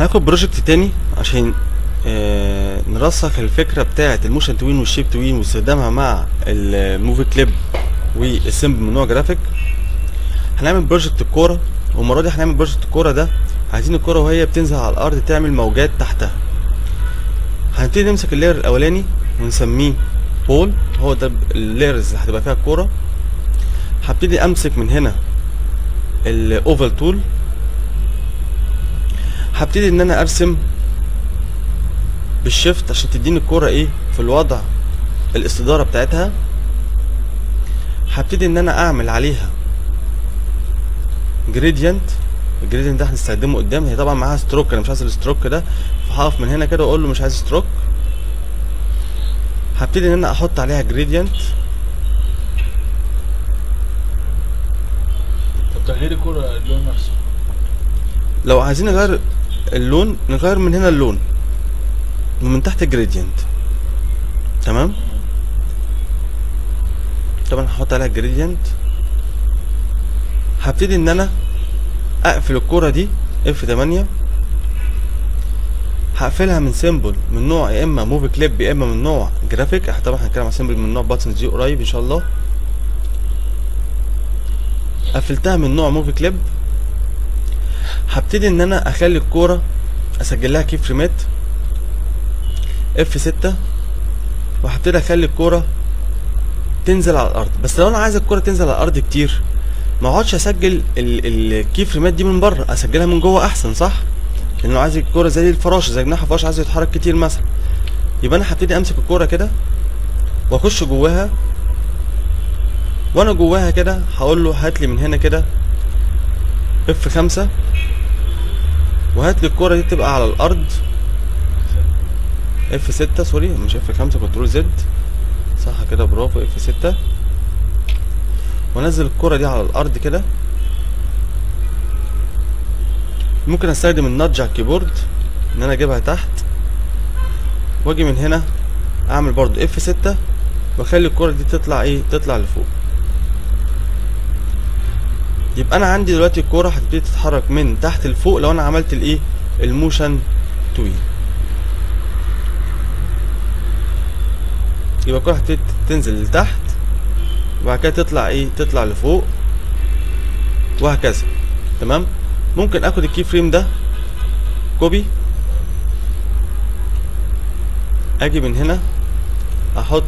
هناخد بروجكت تاني عشان آه نرسخ الفكرة بتاعة الموشن توين والشيب توين واستخدامها مع الموفي كليب والسيمبل من نوع جرافيك هنعمل بروجكت الكورة والمرة دي هنعمل بروجكت الكورة ده عايزين الكورة وهي بتنزل على الأرض تعمل موجات تحتها هنبتدي نمسك اللاير الأولاني ونسميه بول هو ده اللايرز اللي هتبقى فيها الكورة هبتدي أمسك من هنا الأوفال تول هبتدي ان انا ارسم بالشيفت عشان تديني الكوره ايه في الوضع الاستداره بتاعتها هبتدي ان انا اعمل عليها جريدينت الجريدينت ده هنستخدمه قدام هي طبعا معاها ستروك انا مش عايز الستروك ده فهقف من هنا كده واقول له مش عايز ستروك هبتدي ان انا احط عليها جريدينت طب تغيير الكورة اللون نفسه لو عايزين نغير اللون نغير من هنا اللون ومن تحت الجريدينت تمام طبعا هحط عليها الجريدينت هبتدي ان انا اقفل الكوره دي اف 8 هقفلها من سيمبل من نوع يا اما موفي كليب يا اما من نوع جرافيك احنا طبعا هنتكلم عن سيمبل من نوع باتنز دي قريب ان شاء الله قفلتها من نوع موفي كليب هبتدي ان انا اخلي الكوره اسجل لها كي فريمات اف 6 وهبتدي اخلي الكوره تنزل على الارض بس لو انا عايز الكوره تنزل على الارض كتير ما اقعدش اسجل الكي فريمات دي من بره اسجلها من جوه احسن صح لانه عايز الكوره زي الفراشه زي جناح فراشه عايز يتحرك كتير مثلا يبقى انا هبتدي امسك الكوره كده واخش جواها وانا جواها كده هقول له هات لي من هنا كده اف 5 وهات لي الكوره دي تبقى على الارض اف 6 سوري مش اف 5 كنترول زد صح كده برافو اف 6 وانزل الكوره دي على الارض كده ممكن استخدم النادج على الكيبورد ان انا اجيبها تحت واجي من هنا اعمل برضو اف 6 واخلي الكوره دي تطلع ايه تطلع لفوق يبقى انا عندي دلوقتي الكوره هتبتدي تتحرك من تحت لفوق لو انا عملت الايه الموشن توين يبقى الكوره هتبتدي تنزل لتحت وبعد كده تطلع ايه تطلع لفوق وهكذا تمام ممكن اخد الكي فريم ده كوبي اجي من هنا احط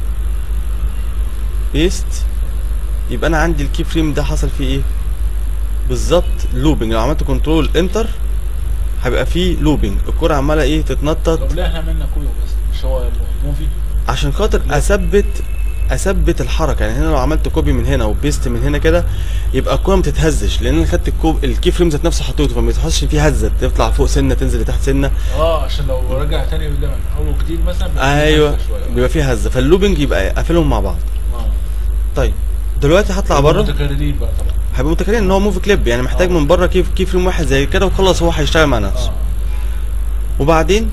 بيست يبقى انا عندي الكي فريم ده حصل فيه ايه بالظبط لوبنج لو عملت كنترول انتر هيبقى فيه لوبنج الكرة عمالة ايه تتنطط طب ليه احنا عملنا كويو بس مش هو موفي عشان خاطر اثبت اثبت الحركه يعني هنا لو عملت كوبي من هنا وبيست من هنا كده يبقى الكوره ما تتهزش لان انا خدت الكوب الكي فريم ذات نفسه حطيته فما يتحسش فيه هزه تطلع فوق سنه تنزل لتحت سنه اه عشان لو رجع تاني قدام اول جديد مثلا بيبقى فيه ايوه هزة شوية. بيبقى فيه هزه فاللوبنج يبقى قافلهم مع بعض اه طيب دلوقتي هطلع بره متكررين بقى طبعا هيبقى متخيلين ان هو موفي كليب يعني محتاج آه. من بره كيف كي فريم واحد زي كده وخلص هو هيشتغل مع نفسه اه وبعدين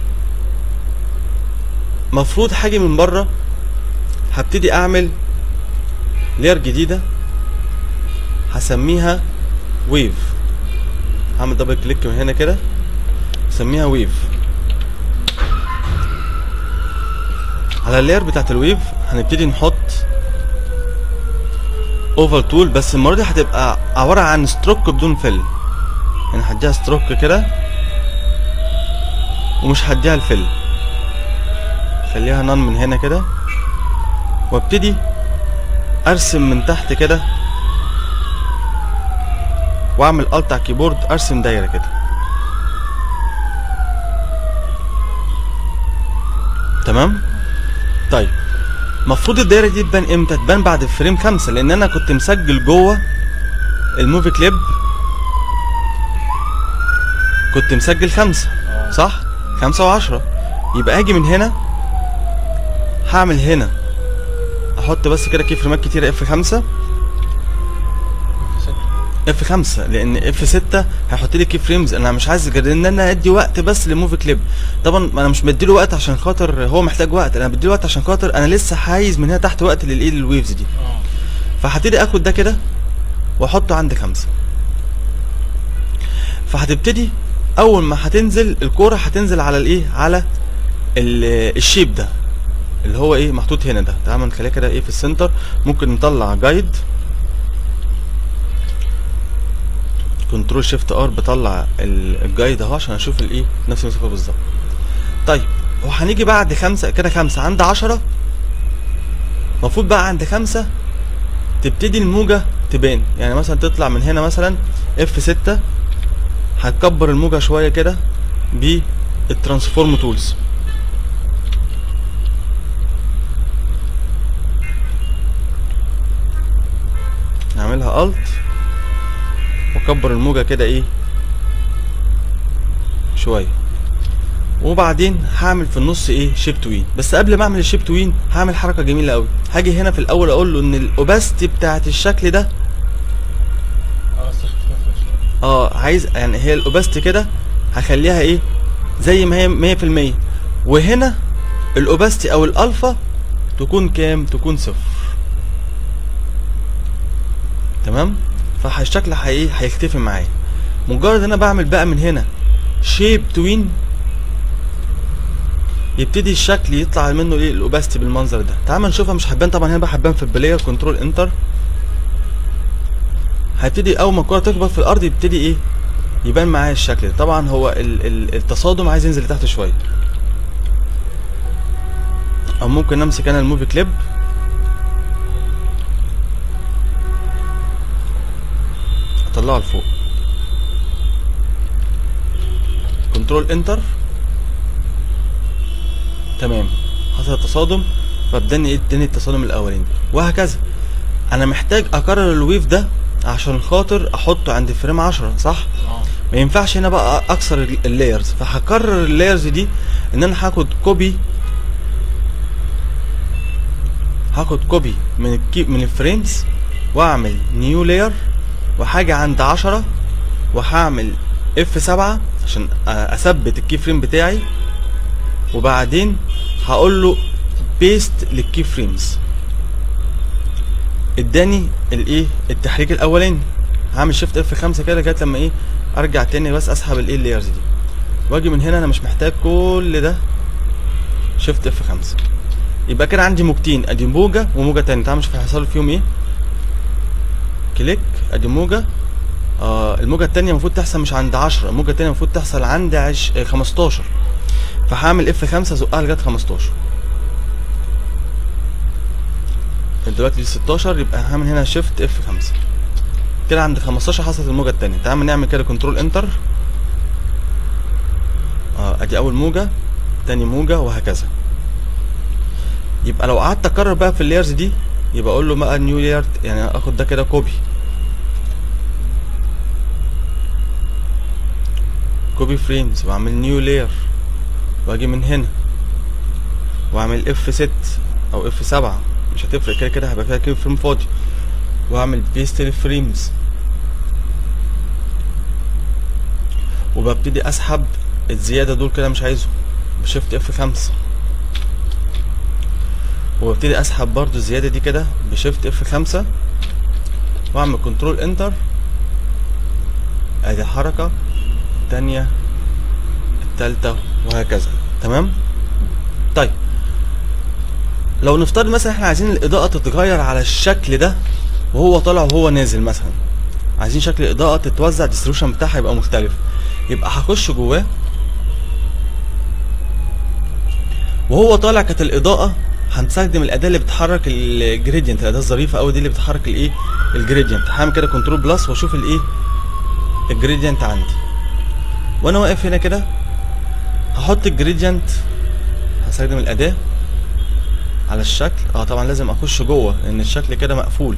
مفروض حاجه من بره هبتدي اعمل لير جديده هسميها ويف هعمل دبل كليك من هنا كده اسميها ويف على اللير بتاعت الويف هنبتدي نحط اوفر تول بس المره دي هتبقى عباره عن ستروك بدون فل يعني هديها ستروك كده ومش هديها الفل خليها نان من هنا كده وابتدي ارسم من تحت كده واعمل الت على الكيبورد ارسم دايره كده تمام طيب المفروض الدايره دي تبان امتى تبان بعد فريم خمسة لان انا كنت مسجل جوه الموفي كليب كنت مسجل خمسة اه صح خمسة وعشرة يبقى اجي من هنا هعمل هنا احط بس كده كي فريمات كتيرة اف خمسة اف خمسة لان اف ستة هيحط لي كي فريمز انا مش عايز غير ان انا ادي وقت بس للموفي كليب طبعا انا مش بديله وقت عشان خاطر هو محتاج وقت انا بديله وقت عشان خاطر انا لسه عايز من هنا تحت وقت للايه للويفز دي اه فهبتدي اخد ده كده واحطه عند خمسة فهتبتدي اول ما هتنزل الكوره هتنزل على الايه على ال- الشيب ده اللي هو ايه محطوط هنا ده تعال نخليها كده ايه في السنتر ممكن نطلع جايد كنترول شيفت ار بطلع ال- الجايد اهو عشان اشوف الايه نفس المسافه بالظبط طيب وهنيجي بعد خمسة كده خمسة عند عشرة المفروض بقى عند خمسة تبتدي الموجة تبان يعني مثلا تطلع من هنا مثلا اف ستة هتكبر الموجة شوية كده بالترانسفورم تولز نعملها الت واكبر الموجة كده ايه شوية وبعدين هعمل في النص ايه شيب توين بس قبل ما اعمل الشيب توين هعمل حركه جميله قوي هاجي هنا في الاول اقول له ان الاوباستي بتاعت الشكل ده اه استخفافها شوية اه عايز يعني هي الاوباستي كده هخليها ايه زي ما هي 100% وهنا الاوباستي او الالفا تكون كام تكون صفر تمام فالشكل هي هيختفي معايا مجرد انا بعمل بقى من هنا شيب توين يبتدي الشكل يطلع منه ايه الاوباستي بالمنظر ده تعال نشوفها مش هتبان طبعا هنا بقى هتبان في البلاير كنترول انتر هيبتدي اول ما الكوره تخبط في الارض يبتدي ايه يبان معايا الشكل ده طبعا هو ال ال التصادم عايز ينزل لتحت شويه او ممكن امسك انا الموفي كليب اطلعه لفوق كنترول انتر تمام حصل تصادم فابداني ايه اداني التصادم الاولاني وهكذا انا محتاج اكرر الويف ده عشان خاطر احطه عند فريم 10 صح اه ما ينفعش هنا بقى اكسر ال- اللايرز فهكرر اللايرز دي ان انا هاخد كوبي هاخد كوبي من الكي من الفريمز واعمل نيو لاير وحاجة عند عشرة وهعمل اف سبعة عشان أ- اثبت الكي فريم بتاعي وبعدين هقول له بيست للكي فريمز اداني الايه التحريك الاولاني هعمل شيفت اف 5 كده لغايه لما ايه ارجع تاني بس اسحب الايه اللايرز دي واجي من هنا انا مش محتاج كل ده شيفت اف 5 يبقى كده عندي موجتين ادي موجه وموجه تانية تعال نشوف هيحصل فيهم ايه كليك ادي موجه آه الموجه التانية المفروض تحصل مش عند 10 الموجه التانية المفروض تحصل عند عش... آه، 15 فهعمل اف 5 ازقها لغايه 15 دلوقتي دي 16 يبقى هعمل هنا شيفت اف 5 كده عند 15 حصلت الموجه التانية تعال نعمل كده كنترول انتر اه ادي اول موجه تاني موجه وهكذا يبقى لو قعدت اكرر بقى في اللايرز دي يبقى اقول له بقى نيو لاير يعني اخد ده كده كوبي كوبي فريمز واعمل نيو لاير واجي من هنا واعمل اف 6 او اف 7 مش هتفرق كده كده هيبقى فيها كيو فريم فاضي واعمل بيست للفريمز وببتدي اسحب الزياده دول كده مش عايزهم بشيفت اف 5 وببتدي اسحب برضو الزياده دي كده بشيفت اف 5 واعمل كنترول انتر ادي حركه التانية التالتة وهكذا تمام طيب لو نفترض مثلا احنا عايزين الاضاءة تتغير على الشكل ده وهو طالع وهو نازل مثلا عايزين شكل الاضاءة تتوزع الديستريبيوشن بتاعها يبقى مختلف يبقى هخش جواه وهو طالع كانت الاضاءة هنستخدم الاداة اللي بتحرك الجريدينت الاداة الظريفة قوي دي اللي بتحرك الايه الجريدينت هعمل كده كنترول بلس واشوف الايه الجريدينت عندي وانا واقف هنا كده هحط الجريدينت هستخدم الاداة على الشكل اه طبعا لازم اخش جوه لان الشكل كده مقفول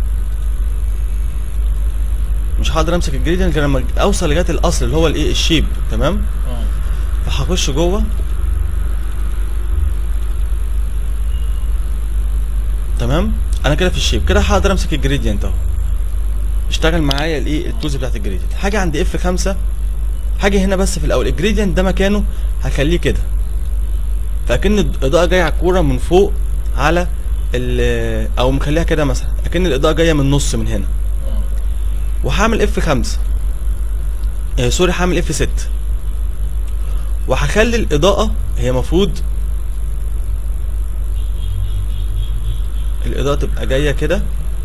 مش هقدر امسك الجريدينت غير لما اوصل لغايه الاصل اللي هو الايه الشيب تمام اه فهخش جوه تمام انا كده في الشيب كده هقدر امسك الجريدينت اهو اشتغل معايا الايه التوز بتاعت الجريدينت حاجه عند اف 5 حاجه هنا بس في الاول الجريدينت ده مكانه هخليه كده فاكن الاضاءه جايه على الكوره من فوق على ال او مخليها كده مثلا اكن الاضاءه جايه من النص من هنا اه وهعمل اف 5 آه سوري هعمل اف 6 وهخلي الاضاءه هي مفروض الاضاءه تبقى جايه كده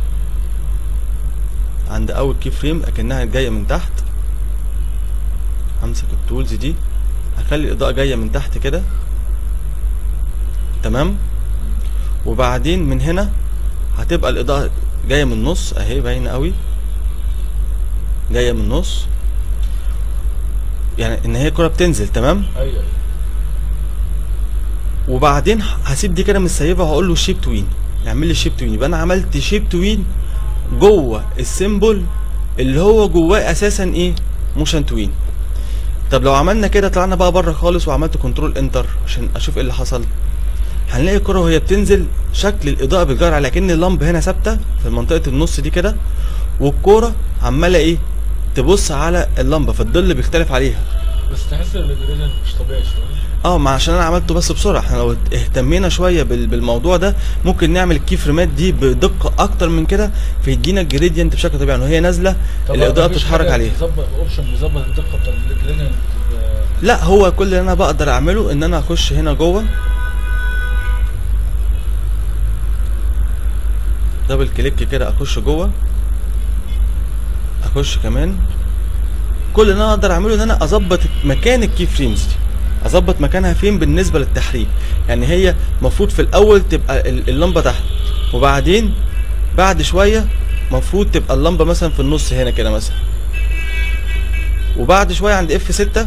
عند اول كي فريم اكنها جايه من تحت همسك التولز دي هخلي الاضاءه جايه من تحت كده تمام وبعدين من هنا هتبقى الاضاءه جايه من النص اهي باينه قوي جايه من النص يعني ان هي كره بتنزل تمام ايوه وبعدين هسيب دي كده متسيبه وهقول له شيب توين اعمل لي شيب توين يبقى انا عملت شيب توين جوه السيمبل اللي هو جواه اساسا ايه موشن توين طب لو عملنا كده طلعنا بقى بره خالص وعملت كنترول انتر عشان اشوف ايه اللي حصل هنلاقي الكرة وهي بتنزل شكل الإضاءة بتجار على كأن اللمب هنا ثابتة في منطقة النص دي كده والكورة عمالة إيه تبص على اللمبة فالظل بيختلف عليها بس تحس ان الجريدينت مش طبيعي شويه اه ما عشان انا عملته بس بسرعه احنا لو اهتمينا شويه بال- بالموضوع ده ممكن نعمل الكي فريمات دي بدقه اكتر من كده فيدينا الجريدينت بشكل طبيعي وهي نازله طب الاضاءه مفيش بتتحرك حاجة عليها بيظبط اوبشن بيظبط الدقه بتاعت الجريدينت لا هو كل اللي انا بقدر اعمله ان انا اخش هنا جوه دبل كليك كده اخش جوه اخش كمان كل اللي انا اقدر اعمله ان انا اظبط مكان الكي فريمز دي اظبط مكانها فين بالنسبه للتحريك يعني هي المفروض في الاول تبقى ال- اللمبه تحت وبعدين بعد شويه المفروض تبقى اللمبه مثلا في النص هنا كده مثلا وبعد شويه عند اف 6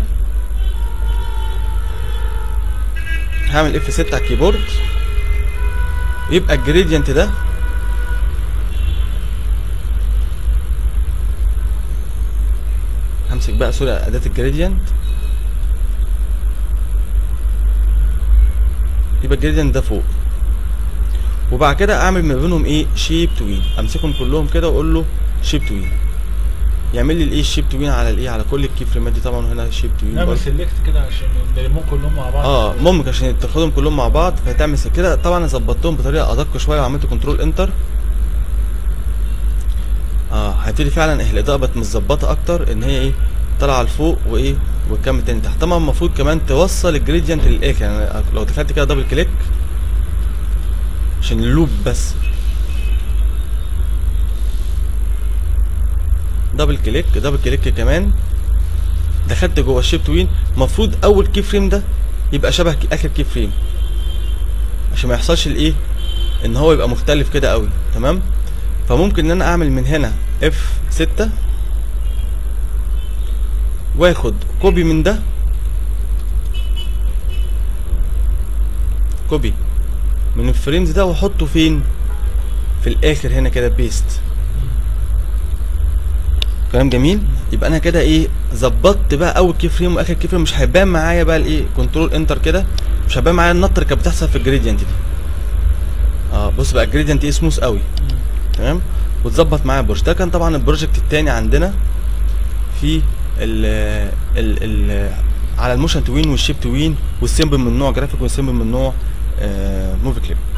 هعمل اف 6 على الكيبورد يبقى الجريدينت ده همسك بقى سوري اداة الجريدينت يبقى الجريدينت ده فوق وبعد كده اعمل ما بينهم ايه شيب توين امسكهم كلهم كده واقول له شيب توين يعمل لي الايه الشيب توين على الايه على كل الكي فريمات دي طبعا هنا شيب توين نعمل برضه. سيلكت كده عشان نلمهم كلهم مع بعض اه ممكن عشان تاخدهم كلهم مع بعض فتعمل كده طبعا انا ظبطتهم بطريقه ادق شويه وعملت كنترول انتر اه هتبتدي فعلا إيه الاضاءه بقت متظبطه اكتر ان هي ايه طالعه لفوق وايه وتكمل تاني تحت طبعا المفروض كمان توصل الجريدينت للاخر يعني لو دخلت كده دبل كليك عشان اللوب بس دبل كليك دبل كليك كمان دخلت جوه الشيب توين المفروض اول كي فريم ده يبقى شبه كي- اخر كي فريم عشان ما يحصلش الايه ان هو يبقى مختلف كده قوي تمام فممكن ان انا اعمل من هنا اف 6 واخد كوبي من ده كوبي من الفريمز ده واحطه فين في الاخر هنا كده بيست كلام جميل يبقى انا كده ايه ظبطت بقى اول كي فريم واخر كي فريم مش هيبان معايا بقى الايه كنترول انتر كده مش هيبان معايا النطه اللي كانت بتحصل في الجريدينت دي اه بص بقى الجريدينت ايه سموث قوي تمام وتظبط معايا البروجكت ده كان طبعا البروجكت التاني عندنا في ال ال ال على الموشن توين والشيب توين والسيمبل من نوع جرافيك والسيمبل من نوع آه موفي كليب